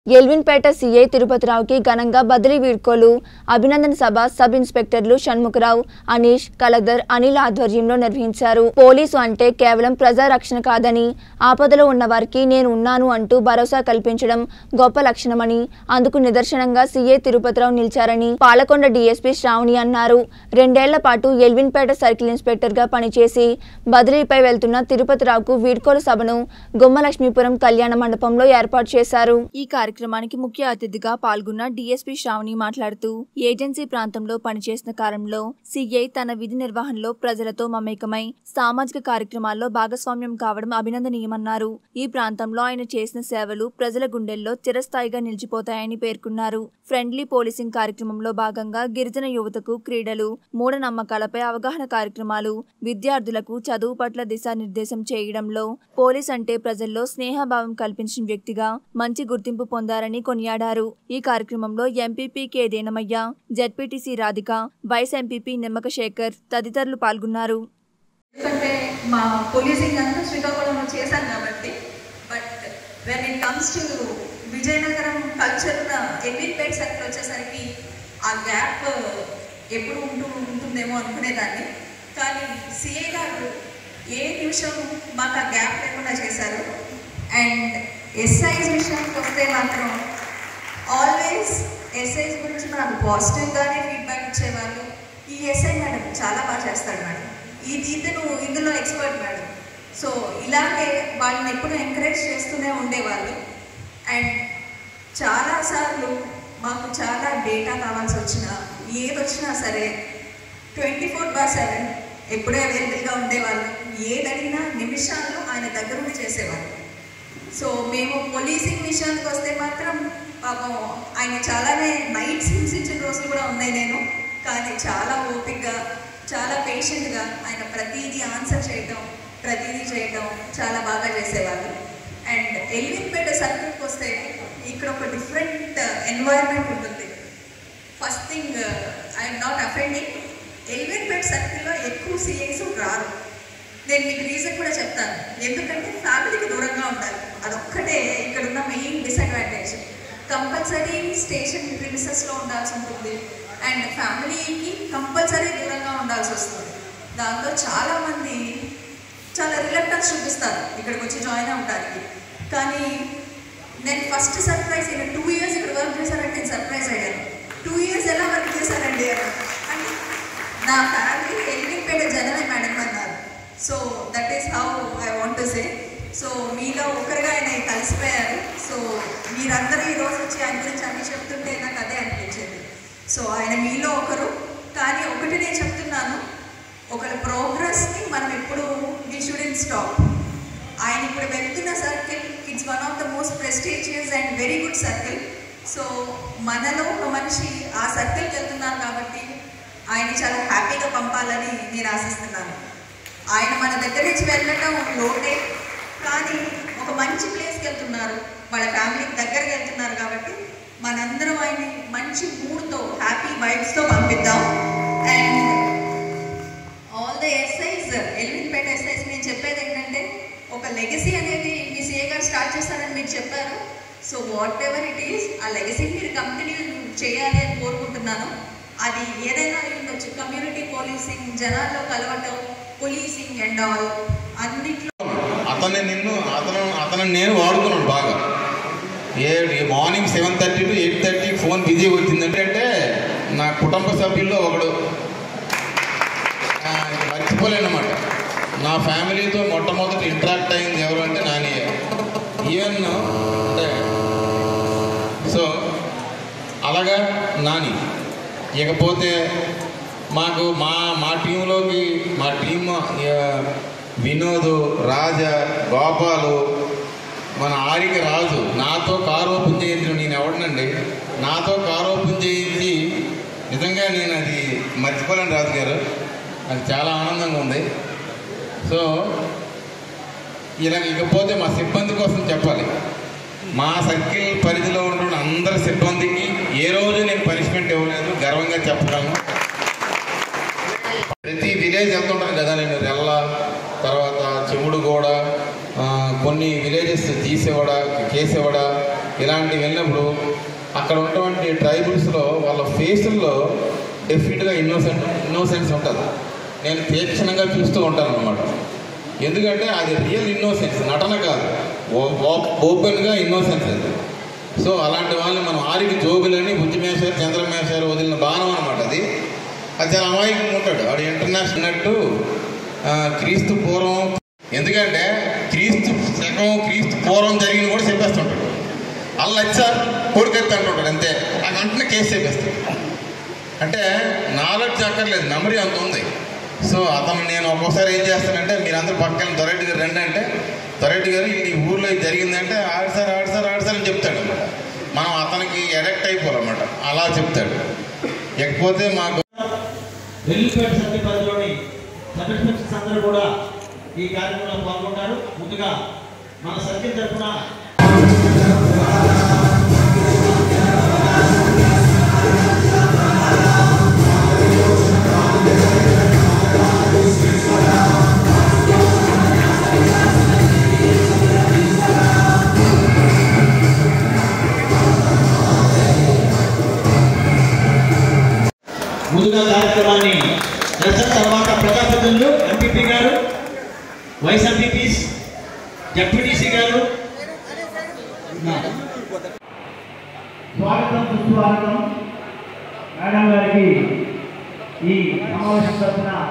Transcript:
Elvinpeta CI తిరుపతిరావుకి ఘనంగా బదిలీ వీడ్కోలు అభినందన సభ సబ్ ఇన్స్పెక్టర్లు షణ్ముఖరావు అనీష్ కలెక్టర్ అనిల్ ఆధ్వర్యంలో నిర్వహించారు పోలీసు అంటే కేవలం ప్రజా రక్షణ కాదని ఆపదలో ఉన్న వారికి నేను ఉన్నాను అంటూ భరోసా కల్పించడం గొప్ప లక్షణమని అందుకు నిదర్శనంగా సీఐ తిరుపతిరావు నిలిచారని పాలకొండ డీఎస్పీ శ్రావణి అన్నారు రెండేళ్ల పాటు ఎల్విన్పేట సర్కిల్ ఇన్స్పెక్టర్ గా పనిచేసి బదిలీపై వెళ్తున్న తిరుపతిరావుకు వీడ్కోలు సభను గుమ్మలక్ష్మీపురం కళ్యాణ మండపంలో ఏర్పాటు చేశారు ఈ కార్యక్రమానికి ముఖ్య అతిథిగా పాల్గొన్న డీఎస్పీ శ్రావణి మాట్లాడుతూ ఏజెన్సీ ప్రాంతంలో పనిచేసిన కాలంలో సీఐ తన విధి నిర్వహణలో ప్రజలతో మమేకమై సామాజిక కార్యక్రమాల్లో భాగస్వామ్యం కావడం అభినందనీయమన్నారు ఈ ప్రాంతంలో ఆయన చేసిన సేవలు ప్రజల గుండెల్లో చిరస్థాయిగా నిలిచిపోతాయని పేర్కొన్నారు ఫ్రెండ్లీ పోలీసింగ్ కార్యక్రమంలో భాగంగా గిరిజన యువతకు క్రీడలు మూఢనమ్మకాలపై అవగాహన కార్యక్రమాలు విద్యార్థులకు చదువు పట్ల దిశానిర్దేశం చేయడంలో పోలీస్ అంటే ప్రజల్లో స్నేహభావం కల్పించిన వ్యక్తిగా మంచి గుర్తింపు పొందారని కొనియాడారు ఈ కార్యక్రమంలో MPP K Denamayya ZPTC Radhika vice MPP Nimmaka Sekhar తదితరులు పాల్గొన్నారు ఎందుకంటే మా పోలీసింగ్ అంతా శ్రీకాకుళంలో చేశాను కాబట్టి but when it comes to Vizianagaram culture Elipet circle వచ్చేసరికి ఆ గ్యాప్ ఎప్పుడు ఉంటూ ఉంటుందేమో అనుకునేదాన్ని కానీ సిఏ గారు ఏ నిమిషం మాకు ఆ గ్యాప్ లేకుండా చేశారు అండ్ ఎస్ఐస్ విషయానికి వస్తే మాత్రం ఆల్వేస్ ఎస్ఐస్ గురించి మనకు పాజిటివ్గానే ఫీడ్బ్యాక్ ఇచ్చేవాళ్ళు ఈ ఎస్ఐ మేడం చాలా బాగా చేస్తాడు మేడం ఇది ఇతను ఇందులో ఎక్స్పర్ట్ మేడం సో ఇలాగే వాళ్ళని ఎప్పుడు ఎంకరేజ్ చేస్తూనే ఉండేవాళ్ళు అండ్ చాలాసార్లు మాకు చాలా డేటా కావాల్సి వచ్చినా ఏది వచ్చినా సరే ట్వంటీ ఫోర్ బార్ సెవెన్ ఎప్పుడే అవైలబుల్గా ఉండేవాళ్ళు ఏది అడిగినా నిమిషాల్లో ఆయన దగ్గర ఉండి చేసేవాళ్ళు సో మేము పోలీసింగ్ విషయానికి వస్తే మాత్రం పాపం ఆయన చాలానే నైట్స్ హింసించిన రోజులు కూడా ఉన్నాయి నేను కానీ చాలా ఓపిక్గా చాలా పేషెంట్గా ఆయన ప్రతిదీ ఆన్సర్ చేయటం ప్రతిదీ చేయటం చాలా బాగా చేసేవాళ్ళు అండ్ ఎల్విన్పేట సర్కిల్కి వస్తే ఇక్కడ ఒక డిఫరెంట్ ఎన్వైర్న్మెంట్ ఉంటుంది first thing I'm not offending Elwinpeta సర్కిల్లో ఎక్కువ సిఐస్ రారు నేను మీకు రీజన్ కూడా చెప్తాను ఎందుకంటే ఫ్యామిలీకి దూరంగా ఉండాలి అదొక్కటే ఇక్కడ ఉన్న మెయిన్ డిసడ్వాంటేజ్ కంపల్సరీ స్టేషన్ ప్రిమిసెస్లో ఉండాల్సి ఉంటుంది అండ్ ఫ్యామిలీకి కంపల్సరీ దూరంగా ఉండాల్సి వస్తుంది దాంతో చాలామంది చాలా రిలక్టెన్స్ చూపిస్తారు ఇక్కడికి వచ్చి జాయిన్ అవ్వడానికి కానీ నేను ఫస్ట్ సర్ప్రైజ్ ఇక్కడ టూ ఇయర్స్ ఇక్కడ వర్క్ చేశానంటే నేను సర్ప్రైజ్ అయ్యాను టూ ఇయర్స్ ఎలా వర్క్ చేశానండి అని అంటే నా ఫ్యామిలీ ఎల్లిపేట జనమే మేడం అన్నారు so that is how I want to say so మీలో ఒకరిగా ఆయన కలిసిపోయారు సో మీరందరూ ఈరోజు వచ్చి ఆయన గురించి అన్ని చెప్తుంటే నాకు అదే అనిపించింది సో ఆయన మీలో ఒకరు కానీ ఒకటి నేను చెప్తున్నాను ఒకరి ప్రోగ్రెస్ని మనం ఎప్పుడు వీ షుడెంట్ స్టాప్ ఆయన ఇప్పుడు వెళ్తున్న circle it's one of the most prestigious and very good circle so మనలో ఒక మనిషి ఆ సర్కిల్కి వెళ్తున్నారు కాబట్టి ఆయన చాలా హ్యాపీగా పంపాలని నేను ఆశిస్తున్నాను ఆయన మన దగ్గర నుంచి వెళ్ళటం లోటే కానీ ఒక మంచి ప్లేస్కి వెళ్తున్నారు వాళ్ళ ఫ్యామిలీకి దగ్గరికి వెళ్తున్నారు కాబట్టి మనందరం ఆయన్ని మంచి మూడ్తో హ్యాపీ వైబ్స్తో పంపిద్దాం and all the SIs Elwinpeta SIs నేను చెప్పేది ఏంటంటే ఒక లెగసీ అనేది మీ సీఏ గారు స్టార్ట్ చేస్తారని మీరు చెప్పారు so whatever it is ఆ లెగసీని మీరు కంటిన్యూ చేయాలి అని కోరుకుంటున్నాను అది ఏదైనా అయి ఉండొచ్చు కమ్యూనిటీ పోలీసింగ్ జనాల్లో కలవటం పోలీసింగ్ అండ్ ఆల్ అన్నిట్లో అతన్ని నిన్ను అతను అతను నేను వాడుకున్నాను బాగా a morning seven thirty to eight thirty phone busy వచ్చిందంటే అంటే నా కుటుంబ సభ్యుల్లో ఒకడు ఆ, ఇంక మర్చిపోలేను అనమాట నా ఫ్యామిలీతో మొట్టమొదటి ఇంటరాక్ట్ అయింది ఎవరు అంటే నాని ఈవెన్ అంటే సో అలాగా నాని ఇకపోతే మాకు మా మా టీంలోకి మా టీం వినోద్ రాజా గోపాలు మన ఆరిక రాజు నాతో కారు ఓపెన్ చేయించిన నేను ఎవడనండి నాతో కారు ఓపెన్ చేయించి నిజంగా నేను అది మర్చిపోలేను రాజు గారు అది చాలా ఆనందంగా ఉంది సో ఇలా ఇకపోతే మా సిబ్బంది కోసం చెప్పాలి మా సర్కిల్ పరిధిలో ఉంటున్న అందరి సిబ్బందికి ఏ రోజు నేను పనిష్మెంట్ ఇవ్వలేదు గర్వంగా చెప్పగలను ప్రతి విలేజ్ వెళ్తుంటాను కదా నేను రెల్ల తర్వాత చెముడుగూడ ఆ, కొన్ని విలేజెస్ తీసేవాడ కేసేవాడ ఇలాంటివి వెళ్ళినప్పుడు చూసినప్పుడు అక్కడ ఉన్నటువంటి ట్రైబల్స్లో వాళ్ళ ఫేసుల్లో డెఫినెట్గా ఇన్నోసెంట్ ఇన్నోసెన్స్ ఉంటుంది నేను తీక్షణంగా చూస్తూ ఉంటాను అనమాట ఎందుకంటే అది రియల్ ఇన్నోసెన్స్ నటన కాదు ఓపెన్గా ఇన్నోసెన్స్ అది సో అలాంటి వాళ్ళని మనం ఆరికి జోగులని బుద్ధిమేశారు చంద్రమేశారు వదిలిన బాణం అనమాట అది అది చాలా అమాయకంగా ఉంటాడు వాడు ఇంటర్నేషనల్ అన్నట్టు ఆ, క్రీస్తు పూర్వం ఎందుకంటే క్రీస్తు శకం క్రీస్తు పూర్వం జరిగిన కూడా చెప్పేస్తుంటాడు అల్ల వచ్చారు కొడుకెత్తి అంటుంటాడు అంతే ఆ వెంటనే కేసు చెప్పేస్తాడు అంటే నాలెడ్జ్ అక్కర్లేదు మెమరీ అంత ఉంది సో అతను నేను ఒక్కోసారి ఏం చేస్తానంటే మీరందరూ పక్కన దొరెడ్డి గారు రండి అంటే దొరెడ్డి గారు ఈ ఊర్లో ఇది జరిగిందంటే ఆడు సార్ ఆడు సార్ ఆడు సార్ అని చెప్తాడు అనమాట మనం అతనికి ఎడక్ట్ అయిపోవాలన్నమాట అలా చెప్తాడు లేకపోతే మాకు వెల్లిపేట సర్ది పరిధిలోని సబ్ ఇన్స్పెక్టర్స్ అందరూ కూడా ఈ కార్యక్రమంలో పాల్గొన్నారు ముందుగా మన సర్కిల్ తరఫున ముందుగా కార్యక్రమాన్ని దర్శన తర్వాత ప్రజాప్రతినిధులు ఎంపీపీ గారు వైస్ ఎంపీపీస్ జడ్పీటీసీ గారు స్వాగతం సుస్వాగతం మేడం గారికి ఈ సమావేశం తరఫున